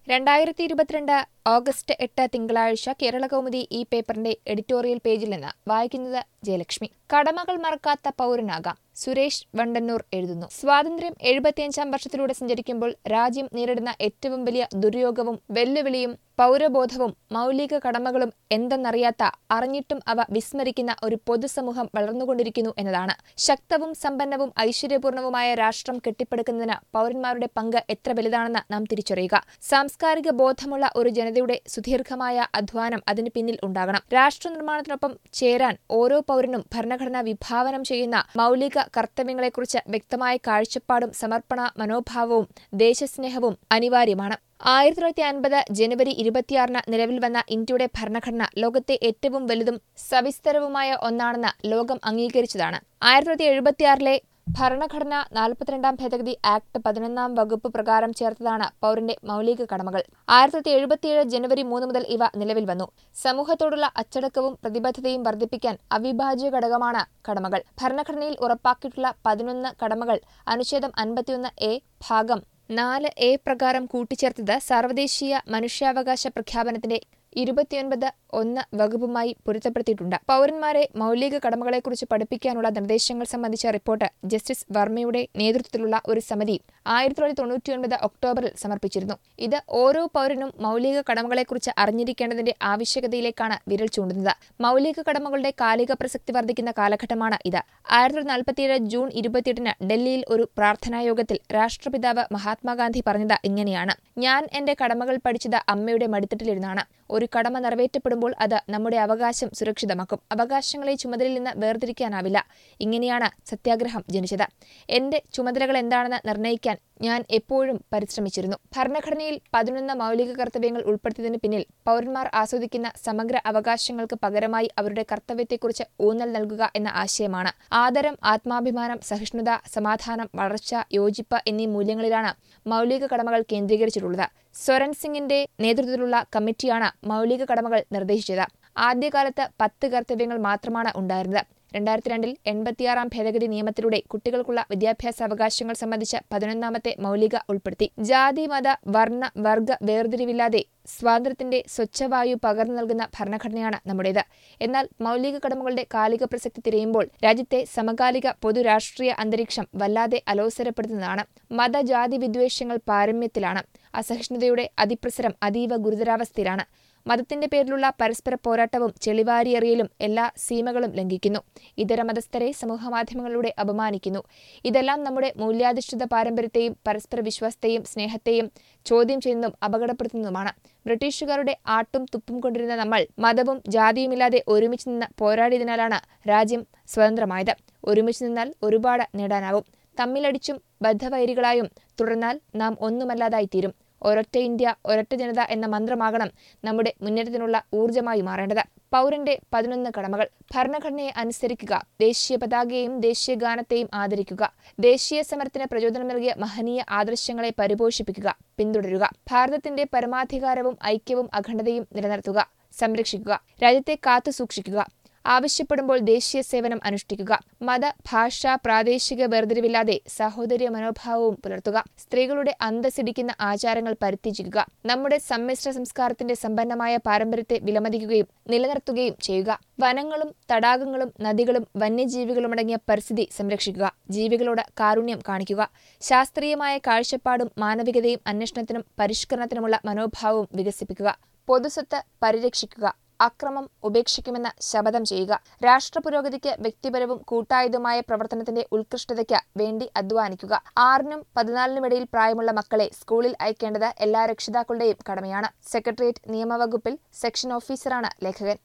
രണ്ടായിരത്തി ഇരുപത്തിരണ്ട് ഓഗസ്റ്റ് എട്ട് തിങ്കളാഴ്ച കേരളകൗമുദി ഈ പേപ്പറിന്റെ എഡിറ്റോറിയൽ പേജിൽ നിന്ന് വായിക്കുന്നത് ജയലക്ഷ്മി കടമകൾ മറക്കാത്ത പൗരനാകാം സുരേഷ് വണ്ടന്നൂർ എഴുതുന്നു സ്വാതന്ത്ര്യം എഴുപത്തിയഞ്ചാം വർഷത്തിലൂടെ സഞ്ചരിക്കുമ്പോൾ രാജ്യം നേരിടുന്ന ഏറ്റവും വലിയ ദുര്യോഗവും വെല്ലുവിളിയും പൗരബോധവും മൗലിക കടമകളും എന്തെന്നറിയാത്ത അറിഞ്ഞിട്ടും അവ വിസ്മരിക്കുന്ന ഒരു പൊതുസമൂഹം വളർന്നുകൊണ്ടിരിക്കുന്നു എന്നതാണ് ശക്തവും സമ്പന്നവും ഐശ്വര്യപൂർണവുമായ രാഷ്ട്രം കെട്ടിപ്പടുക്കുന്നതിന് പൗരന്മാരുടെ പങ്ക് എത്ര വലുതാണെന്ന് നാം തിരിച്ചറിയുക സാംസ്കാരിക ബോധമുള്ള ഒരു ജനതയുടെ സുദീർഘമായ അധ്വാനം അതിന് പിന്നിൽ ഉണ്ടാകണം രാഷ്ട്ര നിർമ്മാണത്തിനൊപ്പം ചേരാൻ ഓരോ പൗരനും ഭരണഘടന വിഭാവനം ചെയ്യുന്ന മൗലിക കർത്തവ്യങ്ങളെക്കുറിച്ച് വ്യക്തമായ കാഴ്ചപ്പാടും സമർപ്പണ മനോഭാവവും ദേശസ്നേഹവും അനിവാര്യമാണ് ആയിരത്തി തൊള്ളായിരത്തി അൻപത് ജനുവരി ഇരുപത്തിയാറിന് നിലവിൽ വന്ന ഇന്ത്യയുടെ ഭരണഘടന ലോകത്തെ ഏറ്റവും വലുതും സവിസ്തരവുമായ ഒന്നാണെന്ന് ലോകം അംഗീകരിച്ചതാണ് ആയിരത്തി തൊള്ളായിരത്തി എഴുപത്തിയാറിലെ ഭരണഘടന നാൽപ്പത്തിരണ്ടാം ഭേദഗതി ആക്ട് പതിനൊന്നാം വകുപ്പ് പ്രകാരം ചേർത്തതാണ് പൗരന്റെ മൗലിക കടമകൾ ആയിരത്തി തൊള്ളായിരത്തി എഴുപത്തിയേഴ് ജനുവരി മൂന്ന് മുതൽ ഇവ നിലവിൽ വന്നു സമൂഹത്തോടുള്ള അച്ചടക്കവും പ്രതിബദ്ധതയും വർദ്ധിപ്പിക്കാൻ അവിഭാജ്യ ഘടകമാണ് കടമകൾ ഭരണഘടനയിൽ ഉറപ്പാക്കിയിട്ടുള്ള പതിനൊന്ന് കടമകൾ അനുച്ഛേദം അൻപത്തിയൊന്ന് എ ഭാഗം നാല് എ പ്രകാരം കൂട്ടിച്ചേർത്തത് സാർവദേശീയ മനുഷ്യാവകാശ പ്രഖ്യാപനത്തിന്റെ ഇരുപത്തിയൊൻപത് ഒന്ന് വകുപ്പുമായി പൊരുത്തപ്പെടുത്തിയിട്ടുണ്ട് പൗരന്മാരെ മൗലിക കടമകളെക്കുറിച്ച് പഠിപ്പിക്കാനുള്ള നിർദ്ദേശങ്ങൾ സംബന്ധിച്ച റിപ്പോർട്ട് ജസ്റ്റിസ് വർമ്മയുടെ നേതൃത്വത്തിലുള്ള ഒരു സമിതി ആയിരത്തി തൊള്ളായിരത്തി തൊണ്ണൂറ്റിയൊൻപത് ഒക്ടോബറിൽ സമർപ്പിച്ചിരുന്നു ഇത് ഓരോ പൗരനും മൗലിക കടമകളെക്കുറിച്ച് അറിഞ്ഞിരിക്കേണ്ടതിന്റെ ആവശ്യകതയിലേക്കാണ് വിരൽ ചൂണ്ടുന്നത് മൗലിക കടമകളുടെ കാലിക പ്രസക്തി വർദ്ധിക്കുന്ന കാലഘട്ടമാണ് ഇത് ആയിരത്തി തൊള്ളായിരത്തി നാൽപ്പത്തിയേഴ് ജൂൺ ഇരുപത്തിയെട്ടിന് ഡൽഹിയിൽ ഒരു പ്രാർത്ഥനായോഗത്തിൽ രാഷ്ട്രപിതാവ് മഹാത്മാഗാന്ധി പറഞ്ഞത് ഇങ്ങനെയാണ് ഞാൻ എന്റെ കടമകൾ പഠിച്ചത് അമ്മയുടെ മടിത്തട്ടിലിരുന്നാണ് ഒരു കടമ നിറവേറ്റപ്പെടുമ്പോൾ അത് നമ്മുടെ അവകാശം സുരക്ഷിതമാക്കും അവകാശങ്ങളെ ചുമതലയിൽ നിന്ന് വേർതിരിക്കാനാവില്ല ഇങ്ങനെയാണ് സത്യാഗ്രഹം ജനിച്ചത് എന്റെ ചുമതലകൾ എന്താണെന്ന് നിർണ്ണയിക്കാൻ ഞാൻ എപ്പോഴും പരിശ്രമിച്ചിരുന്നു ഭരണഘടനയിൽ പതിനൊന്ന് മൗലിക കർത്തവ്യങ്ങൾ ഉൾപ്പെടുത്തിയതിന് പിന്നിൽ പൗരന്മാർ ആസ്വദിക്കുന്ന സമഗ്ര അവകാശങ്ങൾക്ക് പകരമായി അവരുടെ കർത്തവ്യത്തെക്കുറിച്ച് ഊന്നൽ നൽകുക എന്ന ആശയമാണ് ആദരം ആത്മാഭിമാനം സഹിഷ്ണുത സമാധാനം വളർച്ച യോജിപ്പ് എന്നീ മൂല്യങ്ങളിലാണ് മൗലിക കടമകൾ കേന്ദ്രീകരിച്ചിട്ടുള്ളത് സ്വരൻ സിംഗിന്റെ നേതൃത്വത്തിലുള്ള കമ്മിറ്റിയാണ് മൗലിക കടമകൾ നിർദ്ദേശിച്ചത് ആദ്യകാലത്ത് പത്ത് കർത്തവ്യങ്ങൾ മാത്രമാണ് ഉണ്ടായിരുന്നത് രണ്ടായിരത്തി രണ്ടിൽ എൺപത്തിയാറാം ഭേദഗതി നിയമത്തിലൂടെ കുട്ടികൾക്കുള്ള വിദ്യാഭ്യാസ അവകാശങ്ങൾ സംബന്ധിച്ച പതിനൊന്നാമത്തെ മൗലിക ഉൾപ്പെടുത്തി ജാതി മത വർണ്ണ വർഗ വേർതിരിവില്ലാതെ സ്വാതന്ത്ര്യത്തിന്റെ സ്വച്ഛവായു പകർന്നു നൽകുന്ന ഭരണഘടനയാണ് നമ്മുടേത് എന്നാൽ മൗലിക കടമകളുടെ കാലിക പ്രസക്തി തിരയുമ്പോൾ രാജ്യത്തെ സമകാലിക പൊതുരാഷ്ട്രീയ അന്തരീക്ഷം വല്ലാതെ അലോസരപ്പെടുത്തുന്നതാണ് മതജാതി വിദ്വേഷങ്ങൾ പാരമ്യത്തിലാണ് അസഹിഷ്ണുതയുടെ അതിപ്രസരം അതീവ ഗുരുതരാവസ്ഥയിലാണ് മതത്തിന്റെ പേരിലുള്ള പരസ്പര പോരാട്ടവും ചെളിവാരിയെറിയലും എല്ലാ സീമകളും ലംഘിക്കുന്നു ഇതര മതസ്ഥരെ സമൂഹമാധ്യമങ്ങളിലൂടെ അപമാനിക്കുന്നു ഇതെല്ലാം നമ്മുടെ മൂല്യാധിഷ്ഠിത പാരമ്പര്യത്തെയും പരസ്പര വിശ്വാസത്തെയും സ്നേഹത്തെയും ചോദ്യം ചെയ്യുന്നതും അപകടപ്പെടുത്തുന്നതുമാണ് ബ്രിട്ടീഷുകാരുടെ ആട്ടും തുപ്പും കൊണ്ടിരുന്ന നമ്മൾ മതവും ജാതിയുമില്ലാതെ ഒരുമിച്ച് നിന്ന് പോരാടിയതിനാലാണ് രാജ്യം സ്വതന്ത്രമായത് ഒരുമിച്ച് നിന്നാൽ ഒരുപാട് നേടാനാവും തമ്മിലടിച്ചും ബദ്ധവൈരികളായും തുടർന്നാൽ നാം ഒന്നുമല്ലാതായിത്തീരും ഒരൊറ്റ ഇന്ത്യ ഒരൊറ്റ ജനത എന്ന മന്ത്രമാകണം നമ്മുടെ മുന്നേറ്റത്തിനുള്ള ഊർജ്ജമായി മാറേണ്ടത് പൗരന്റെ പതിനൊന്ന് കടമകൾ ഭരണഘടനയെ അനുസരിക്കുക ദേശീയ പതാകയെയും ദേശീയ ഗാനത്തെയും ആദരിക്കുക ദേശീയ സമരത്തിന് പ്രചോദനം നൽകിയ മഹനീയ ആദർശങ്ങളെ പരിപോഷിപ്പിക്കുക പിന്തുടരുക ഭാരതത്തിന്റെ പരമാധികാരവും ഐക്യവും അഖണ്ഡതയും നിലനിർത്തുക സംരക്ഷിക്കുക രാജ്യത്തെ കാത്തു സൂക്ഷിക്കുക ആവശ്യപ്പെടുമ്പോൾ ദേശീയ സേവനം അനുഷ്ഠിക്കുക മത ഭാഷ പ്രാദേശിക വേർതിരിവില്ലാതെ സഹോദര്യ മനോഭാവവും പുലർത്തുക സ്ത്രീകളുടെ അന്തസ്സിടിക്കുന്ന ആചാരങ്ങൾ പരിത്യജിക്കുക നമ്മുടെ സമ്മിശ്ര സംസ്കാരത്തിന്റെ സമ്പന്നമായ പാരമ്പര്യത്തെ വിലമതിക്കുകയും നിലനിർത്തുകയും ചെയ്യുക വനങ്ങളും തടാകങ്ങളും നദികളും വന്യജീവികളുമടങ്ങിയ പരിസ്ഥിതി സംരക്ഷിക്കുക ജീവികളോട് കാരുണ്യം കാണിക്കുക ശാസ്ത്രീയമായ കാഴ്ചപ്പാടും മാനവികതയും അന്വേഷണത്തിനും പരിഷ്കരണത്തിനുമുള്ള മനോഭാവവും വികസിപ്പിക്കുക പൊതുസ്വത്ത് പരിരക്ഷിക്കുക അക്രമം ഉപേക്ഷിക്കുമെന്ന് ശപഥം ചെയ്യുക രാഷ്ട്ര പുരോഗതിക്ക് വ്യക്തിപരവും കൂട്ടായതുമായ പ്രവർത്തനത്തിന്റെ ഉത്കൃഷ്ടതയ്ക്ക് വേണ്ടി അധ്വാനിക്കുക ആറിനും പതിനാലിനുമിടയിൽ പ്രായമുള്ള മക്കളെ സ്കൂളിൽ അയക്കേണ്ടത് എല്ലാ രക്ഷിതാക്കളുടെയും കടമയാണ് സെക്രട്ടേറിയറ്റ് നിയമവകുപ്പിൽ സെക്ഷൻ ഓഫീസറാണ് ലേഖകൻ